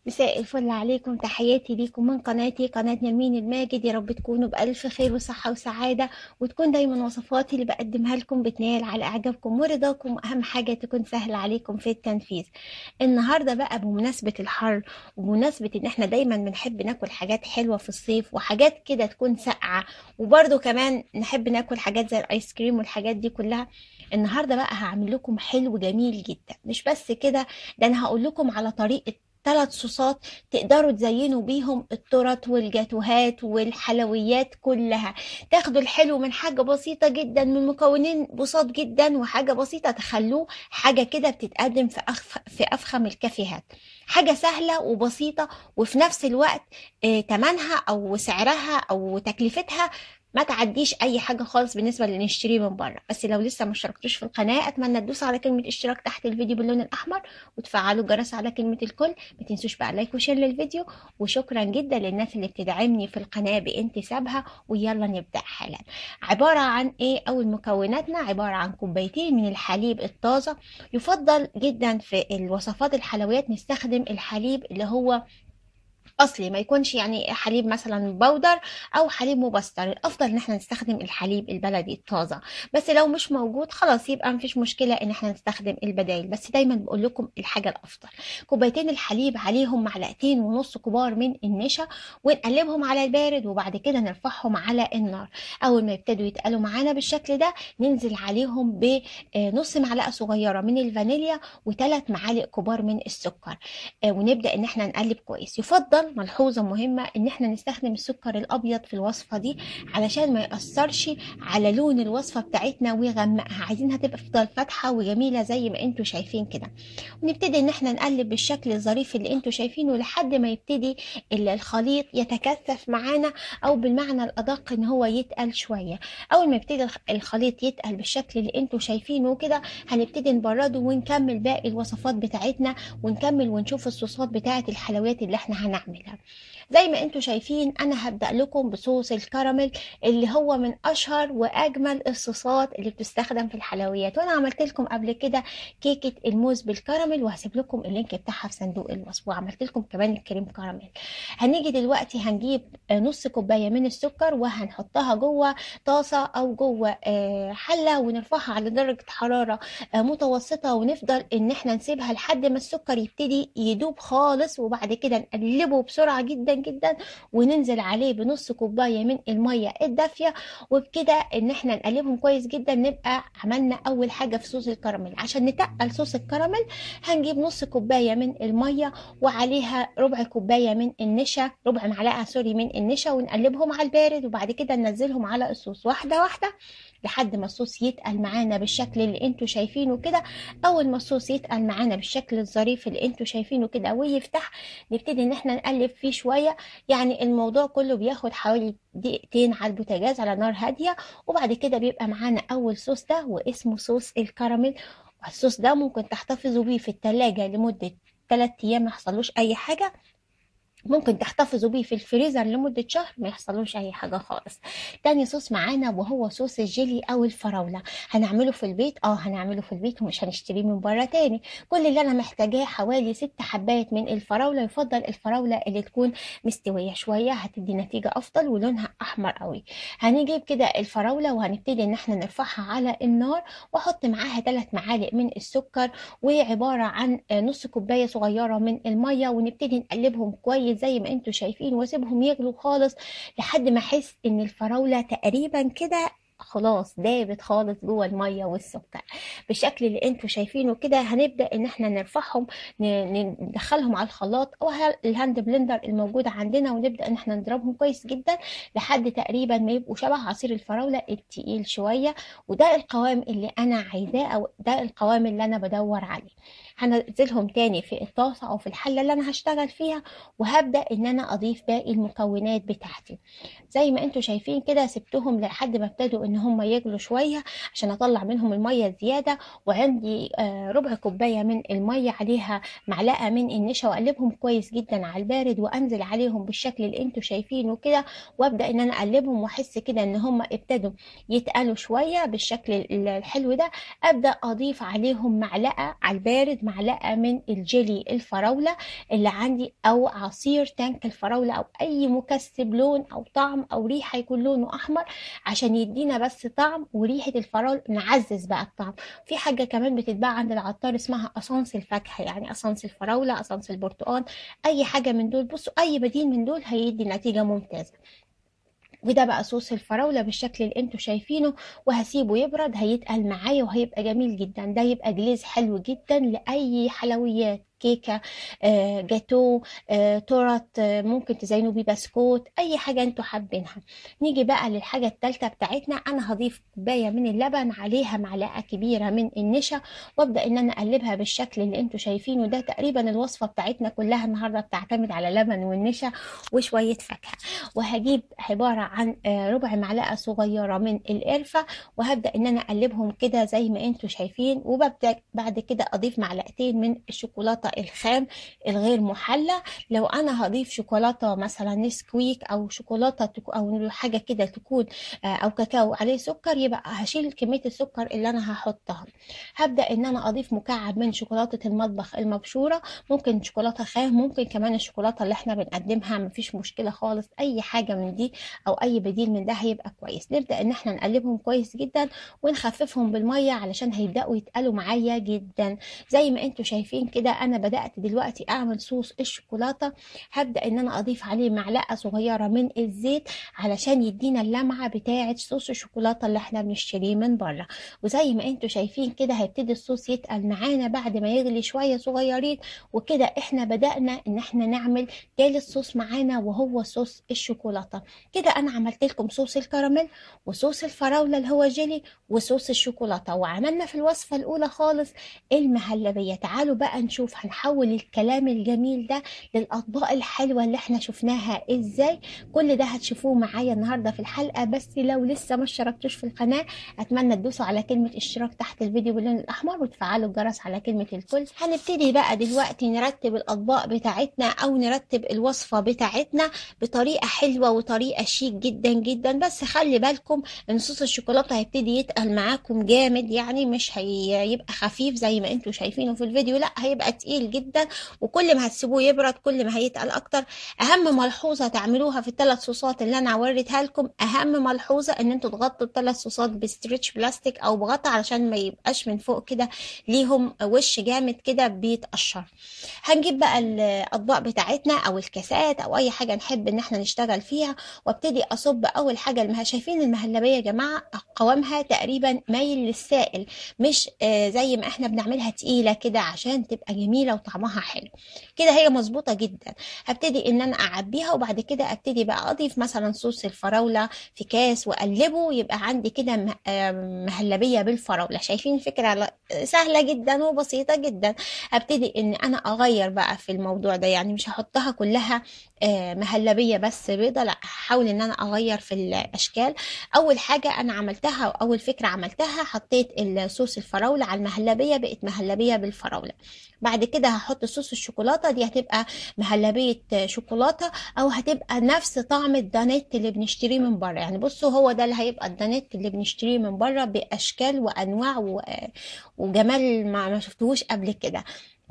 مساء الفل عليكم تحياتي ليكم من قناتي قناة نرمين الماجد يا رب تكونوا بألف خير وصحة وسعادة وتكون دايما وصفاتي اللي بقدمها لكم بتنال على إعجابكم ورضاكم وأهم حاجة تكون سهلة عليكم في التنفيذ النهاردة بقى بمناسبة الحر وبمناسبة إن إحنا دايما بنحب ناكل حاجات حلوة في الصيف وحاجات كده تكون ساقعة وبرده كمان نحب ناكل حاجات زي الآيس كريم والحاجات دي كلها النهاردة بقى هعمل لكم حلو جميل جدا مش بس كده ده أنا هقول لكم على طريقة ثلاث صوصات تقدروا تزينوا بيهم التورت والجاتوهات والحلويات كلها تاخدوا الحلو من حاجة بسيطة جدا من مكونين بساط جدا وحاجة بسيطة تخلوه حاجة كده بتتقدم في, أخف في أفخم الكافيهات حاجة سهلة وبسيطة وفي نفس الوقت آه، تمنها أو سعرها أو تكلفتها ما تعديش اي حاجه خالص بالنسبه اللي نشتريه من بره بس لو لسه ما اشتركتوش في القناه اتمنى تدوسوا على كلمه اشتراك تحت الفيديو باللون الاحمر وتفعلوا الجرس على كلمه الكل ما تنسوش بقى لايك وشير للفيديو وشكرا جدا للناس اللي بتدعمني في القناه بانتسابها ويلا نبدا حالا عباره عن ايه اول مكوناتنا عباره عن كوبايتين من الحليب الطازه يفضل جدا في الوصفات الحلويات نستخدم الحليب اللي هو اصلي ما يكونش يعني حليب مثلا بودر او حليب مبستر الافضل ان احنا نستخدم الحليب البلدي الطازه بس لو مش موجود خلاص يبقى مفيش مشكله ان احنا نستخدم البدايل بس دايما بقول لكم الحاجه الافضل كوبايتين الحليب عليهم معلقتين ونص كبار من النشا ونقلبهم على البارد وبعد كده نرفعهم على النار اول ما يبتدوا يتقلوا معانا بالشكل ده ننزل عليهم بنص معلقه صغيره من الفانيليا وثلاث معالق كبار من السكر آه، ونبدا ان احنا نقلب كويس يفضل ملحوظة مهمة ان احنا نستخدم السكر الابيض في الوصفة دي علشان ما يأثرش على لون الوصفة بتاعتنا ويغمقها عايزينها تبقى تفضل فاتحة وجميلة زي ما انتوا شايفين كده ونبتدي ان احنا نقلب بالشكل الظريف اللي انتوا شايفينه لحد ما يبتدي الخليط يتكثف معانا او بالمعنى الادق ان هو يتقل شوية اول ما يبتدي الخليط يتقل بالشكل اللي انتوا شايفينه كده هنبتدي نبرده ونكمل باقي الوصفات بتاعتنا ونكمل ونشوف الصوصات بتاعت الحلويات اللي احنا هنعملها نعملها زي ما انتم شايفين انا هبدأ لكم بصوص الكراميل اللي هو من اشهر واجمل الصوصات اللي بتستخدم في الحلويات وانا عملت لكم قبل كده كيكة الموز بالكراميل وهسيب لكم اللينك بتاعها في صندوق الوصف وعملت لكم كمان الكريم كراميل هنيجي دلوقتي هنجيب نص كوباية من السكر وهنحطها جوه طاسة او جوه آه، حلة ونرفعها على درجة حرارة آه، متوسطة ونفضل ان احنا نسيبها لحد ما السكر يبتدي يدوب خالص وبعد كده نقلبه بسرعة جدا جدا وننزل عليه بنص كوباية من المية الدافية وبكده ان احنا نقلبهم كويس جدا نبقى عملنا اول حاجة في صوص الكراميل عشان نتقل صوص الكراميل هنجيب نص كوباية من المية وعليها ربع كوباية من النشا ربع معلقة سوري من النشا ونقلبهم على البارد وبعد كده ننزلهم على الصوص واحدة واحدة لحد ما الصوص يتقل معانا بالشكل اللي انتوا شايفينه كده اول ما الصوص يتقل معانا بالشكل الظريف اللي انتوا شايفينه كده ويفتح نبتدي ان احنا نقلب فيه شوية يعني الموضوع كله بياخد حوالي دقيقتين على البوتاجاز على نار هادية وبعد كده بيبقى معانا اول صوص ده واسمه صوص الكراميل والصوص ده ممكن تحتفظوا بيه في التلاجة لمدة 3 ايام ما يحصلوش اي حاجة ممكن تحتفظوا بيه في الفريزر لمدة شهر ما يحصلوش أي حاجة خالص تاني صوص معانا وهو صوص الجيلي أو الفراولة هنعمله في البيت اه هنعمله في البيت ومش هنشتريه من بره تاني كل اللي أنا محتاجاه حوالي ست حبات من الفراولة يفضل الفراولة اللي تكون مستوية شوية هتدي نتيجة أفضل ولونها أحمر قوي هنجيب كده الفراولة وهنبتدي إن احنا نرفعها على النار وأحط معاها ثلاث معالق من السكر وعبارة عن نص كوباية صغيرة من المية ونبتدي نقلبهم كويس زي ما انتوا شايفين واسيبهم يغلوا خالص لحد ما احس ان الفراولة تقريبا كده خلاص دابت خالص جوه الميه والسكر بالشكل اللي انتوا شايفينه كده هنبدا ان احنا نرفعهم ندخلهم على الخلاط او الهاند بلندر الموجود عندنا ونبدا ان احنا نضربهم كويس جدا لحد تقريبا ما يبقوا شبه عصير الفراوله التقيل شويه وده القوام اللي انا عايزاه او ده القوام اللي انا بدور عليه هنزلهم تاني في الطاسه او في الحله اللي انا هشتغل فيها وهبدا ان انا اضيف باقي المكونات بتاعتي زي ما انتوا شايفين كده سبتهم لحد ما ابتدوا ان هم يغلوا شويه عشان اطلع منهم الميه الزياده وعندي آه، ربع كوبايه من الميه عليها معلقه من النشا واقلبهم كويس جدا على البارد وانزل عليهم بالشكل اللي انتوا شايفينه كده وابدا ان انا اقلبهم واحس كده ان هم ابتدوا يتقلوا شويه بالشكل الحلو ده ابدا اضيف عليهم معلقه على البارد معلقه من الجيلي الفراوله اللي عندي او عصير تانك الفراوله او اي مكسب لون او طعم او ريحه يكون لونه احمر عشان يدينا بس طعم وريحه الفراوله نعزز بقى الطعم في حاجه كمان بتتباع عند العطار اسمها اسانس الفاكهه يعني اسانس الفراوله اسانس البرتقال اي حاجه من دول بصوا اي بديل من دول هيدي نتيجه ممتازه وده بقى صوص الفراولة بالشكل اللي انتوا شايفينه وهسيبه يبرد هيتقل معايا وهيبقى جميل جدا ده يبقى جليز حلو جدا لأي حلويات كيكة آه، جاتو آه، تورت آه، ممكن تزينوا بيه بسكوت اي حاجة انتوا حابينها نيجي بقى للحاجة التالتة بتاعتنا انا هضيف كوباية من اللبن عليها معلقة كبيرة من النشا وابدأ ان انا اقلبها بالشكل اللي انتوا شايفينه ده تقريبا الوصفة بتاعتنا كلها النهاردة بتعتمد على لبن والنشا وشوية فاكهة وهجيب عبارة عن آه، ربع معلقة صغيرة من القرفة وهبدأ ان انا اقلبهم كده زي ما انتوا شايفين وببدأ بعد كده اضيف معلقتين من الشوكولاتة الخام الغير محلى لو انا هضيف شوكولاتة مثلا نسكويك او شوكولاتة تك- او حاجة كده تكون آه، او كاكاو عليه سكر يبقى هشيل كمية السكر اللي انا هحطها هبدأ ان انا اضيف مكعب من شوكولاتة المطبخ المبشورة ممكن شوكولاتة خام ممكن كمان الشوكولاتة اللي احنا بنقدمها مفيش مشكلة خالص اي حاجة من دي او اي بديل من ده هيبقى كويس نبدأ ان احنا نقلبهم كويس جدا ونخففهم بالمية علشان هيبدأوا يتقلوا معايا جدا زي ما انتوا شايفين كده انا بدأت دلوقتي اعمل صوص الشوكولاتة هبدأ ان انا اضيف عليه معلقة صغيرة من الزيت علشان يدينا اللمعة بتاعة صوص الشوكولاتة اللي احنا بنشتريه من بره وزي ما انتوا شايفين كده هيبتدي الصوص يتقل معانا بعد ما يغلي شوية صغيرين وكده احنا بدأنا ان احنا نعمل تالت صوص معانا وهو صوص الشوكولاتة كده انا عملت لكم صوص الكراميل وصوص الفراولة اللي هو جيلي وصوص الشوكولاتة وعملنا في الوصفة الاولى خالص المهلبية تعالوا بقى نشوف هنحول الكلام الجميل ده للاطباق الحلوة اللي احنا شفناها ازاي كل ده هتشوفوه معايا النهاردة في الحلقة بس لو لسه ما اشتركتوش في القناة اتمنى تدوسوا على كلمة اشتراك تحت الفيديو باللون الاحمر وتفعلوا الجرس على كلمة الكل هنبتدي بقى دلوقتي نرتب الاطباق بتاعتنا او نرتب الوصفة بتاعتنا بطريقة حلوة وطريقة شيك جدا جدا بس خلي بالكم ان صوص الشوكولاتة هيبتدي يتقل معاكم جامد يعني مش هيبقى خفيف زي ما انتوا شايفينه في الفيديو لا هيبقى تقيل جدا وكل ما هتسيبوه يبرد كل ما هيتقل اكتر اهم ملحوظة تعملوها في الثلاث صوصات اللي انا وريتها لكم اهم ملحوظة ان انتوا تغطوا الثلاث صوصات بستريتش بلاستيك او بغطا علشان ما يبقاش من فوق كده ليهم وش جامد كده بيتقشر هنجيب بقى الاطباق بتاعتنا او الكاسات او اي حاجه نحب ان احنا نشتغل فيها وابتدي اصب اول حاجه المه... شايفين المهلبيه يا جماعه قوامها تقريبا مايل للسائل مش آه زي ما احنا بنعملها تقيله كده عشان تبقى جميله وطعمها حلو كده هي مظبوطه جدا هبتدي ان انا اعبيها وبعد كده ابتدي بقى اضيف مثلا صوص الفراوله في كاس واقلبه يبقى عندي كده م- آه مهلبيه بالفراوله شايفين الفكره لا- سهله جدا وبسيطه جدا هبتدي ان انا اغير بقى في الموضوع ده يعني مش هحطها كلها آه، مهلبيه بس بيضه لا هحاول ان انا اغير في الاشكال اول حاجه انا عملتها او اول فكره عملتها حطيت الصوص الفراوله على المهلبيه بقت مهلبيه بالفراوله بعد كده هحط صوص الشوكولاته دي هتبقى مهلبيه شوكولاته او هتبقى نفس طعم الدانيت اللي بنشتريه من بره يعني بصوا هو ده اللي هيبقى الدانيت اللي بنشتريه من بره باشكال وانواع و- وجمال ما ما شفتهوش قبل كده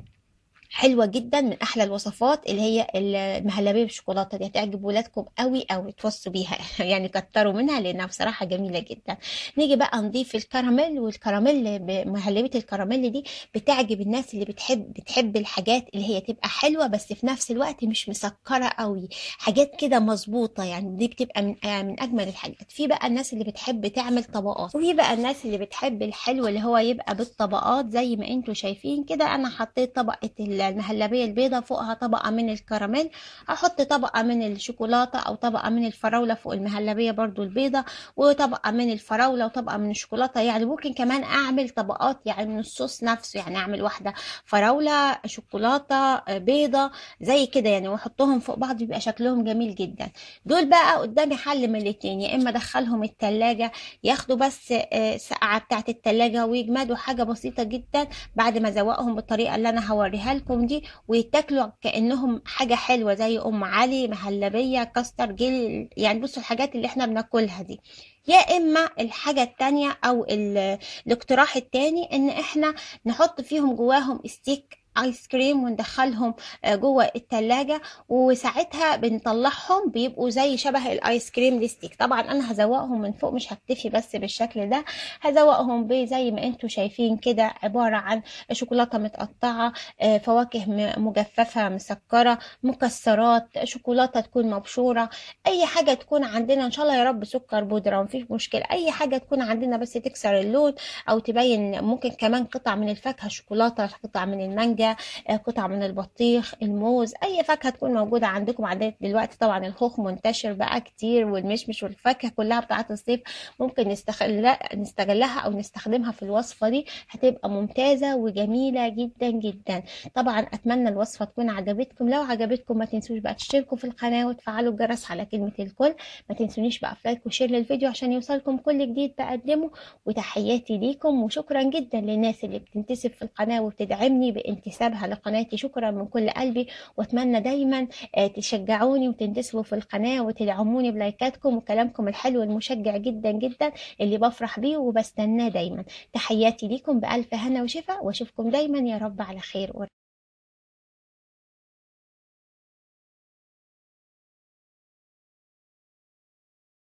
حلوه جدا من احلى الوصفات اللي هي المهلبيه بالشوكولاته دي هتعجب ولادكم قوي قوي توصوا بيها يعني كتروا منها لانها بصراحه جميله جدا نيجي بقى نضيف الكراميل والكراميل مهلبيه الكراميل دي بتعجب الناس اللي بتحب بتحب الحاجات اللي هي تبقى حلوه بس في نفس الوقت مش مسكره قوي حاجات كده مظبوطه يعني دي بتبقى من آه من اجمل الحاجات في بقى الناس اللي بتحب تعمل طبقات وفي بقى الناس اللي بتحب الحلو اللي هو يبقى بالطبقات زي ما انتوا شايفين كده انا حطيت طبقه المهلبيه البيضه فوقها طبقه من الكراميل احط طبقه من الشوكولاته او طبقه من الفراوله فوق المهلبيه برضو البيضه وطبقه من الفراوله وطبقه من الشوكولاته يعني ممكن كمان اعمل طبقات يعني من الصوص نفسه يعني اعمل واحده فراوله شوكولاته بيضه زي كده يعني واحطهم فوق بعض يبقى شكلهم جميل جدا دول بقى قدامي حل من الاتنين يا اما ادخلهم التلاجة ياخدوا بس آه، سقعه بتاعه التلاجة ويجمدوا حاجه بسيطه جدا بعد ما ازوقهم بالطريقه اللي انا هوريها لكم بتاعتكم دي ويتاكلوا كأنهم حاجة حلوة زي أم علي مهلبية كاستر جيل يعني بصوا الحاجات اللي احنا بناكلها دي يا اما الحاجة التانية او ال- الاقتراح التاني ان احنا نحط فيهم جواهم ستيك ايس كريم وندخلهم آه، جوه التلاجة وساعتها بنطلعهم بيبقوا زي شبه الايس كريم الستيك طبعا انا هزوقهم من فوق مش هكتفي بس بالشكل ده هزوقهم بزي ما انتوا شايفين كده عبارة عن شوكولاتة متقطعة آه، فواكه م- مجففة مسكرة مكسرات شوكولاتة تكون مبشورة اي حاجة تكون عندنا ان شاء الله يا رب سكر بودرة مفيش مشكلة اي حاجة تكون عندنا بس تكسر اللون او تبين ممكن كمان قطع من الفاكهة شوكولاتة قطع من المانجا آه، قطع من البطيخ الموز اي فاكهة تكون موجودة عندكم عندنا دلوقتي طبعا الخوخ منتشر بقى كتير والمشمش والفاكهة كلها بتاعة الصيف ممكن نستغلها نستغلها او نستخدمها في الوصفة دي هتبقى ممتازة وجميلة جدا جدا طبعا اتمنى الوصفة تكون عجبتكم لو عجبتكم ما تنسوش بقى تشتركوا في القناة وتفعلوا الجرس على كلمة الكل ما تنسونيش بقى في لايك وشير للفيديو عشان يوصلكم كل جديد بقدمه وتحياتي ليكم وشكرا جدا للناس اللي بتنتسب في القناة وبتدعمني بانتسابها لقناتي شكرا من كل قلبي واتمنى دايما آه، تشجعوني وتنتسبوا في القناة وتدعموني بلايكاتكم وكلامكم الحلو المشجع جدا جدا اللي بفرح بيه وبستناه دايما تحياتي ليكم بألف هنا وشفا واشوفكم دايما يا رب على خير